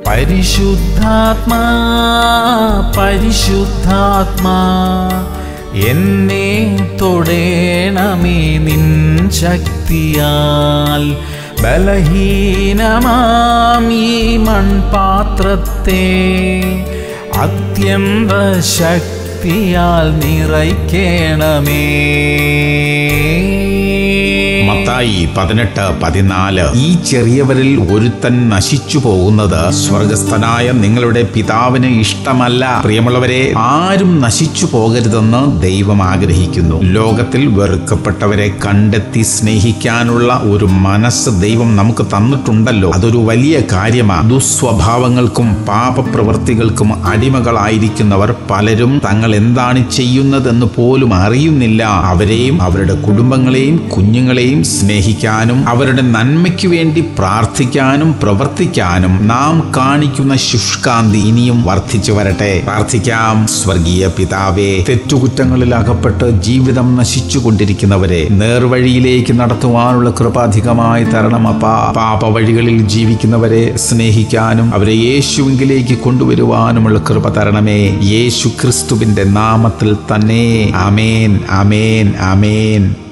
പരിശുദ്ധാത്മാ പരിശുദ്ധാത്മാ എന്നെ തൊടേണമേ നിൻ ശക്തിയാൽ ബലഹീനമാം ഈ മൺപാത്രത്തെ അത്യന്ത ശക്തിയാൽ നിറയ്ക്കണമേ മത്തായി പതിനെട്ട് പതിനാല് ഈ ചെറിയവരിൽ ഒരുത്തൻ നശിച്ചു പോകുന്നത് സ്വർഗസ്ഥനായ നിങ്ങളുടെ പിതാവിന് ഇഷ്ടമല്ല പ്രിയമുള്ളവരെ ആരും നശിച്ചു പോകരുതെന്ന് ദൈവം ആഗ്രഹിക്കുന്നു ലോകത്തിൽ വെറുക്കപ്പെട്ടവരെ കണ്ടെത്തി സ്നേഹിക്കാനുള്ള ഒരു മനസ്സ് ദൈവം നമുക്ക് തന്നിട്ടുണ്ടല്ലോ അതൊരു വലിയ കാര്യമാണ് ദുസ്വഭാവങ്ങൾക്കും പാപപ്രവൃത്തികൾക്കും അടിമകളായിരിക്കുന്നവർ പലരും തങ്ങൾ എന്താണ് ചെയ്യുന്നതെന്ന് പോലും അറിയുന്നില്ല അവരെയും അവരുടെ കുടുംബങ്ങളെയും കുഞ്ഞുങ്ങളെയും സ്നേഹിക്കാനും അവരുടെ നന്മയ്ക്ക് വേണ്ടി പ്രാർത്ഥിക്കാനും പ്രവർത്തിക്കാനും നാം കാണിക്കുന്ന ശുഷ്കാന്തി ഇനിയും വർദ്ധിച്ചു വരട്ടെ പ്രാർത്ഥിക്കാം സ്വർഗീയ പിതാവേ തെറ്റുകുറ്റങ്ങളിൽ അകപ്പെട്ട് ജീവിതം നശിച്ചു കൊണ്ടിരിക്കുന്നവരെ നേർവഴിയിലേക്ക് നടത്തുവാനുള്ള കൃപ അധികമായി തരണമപ്പാ പാപ വഴികളിൽ ജീവിക്കുന്നവരെ സ്നേഹിക്കാനും അവരെ യേശുവിങ്കിലേക്ക് കൊണ്ടുവരുവാനുമുള്ള കൃപ തരണമേ യേശു ക്രിസ്തുവിന്റെ നാമത്തിൽ തന്നെ അമേൻ അമേൻ അമേൻ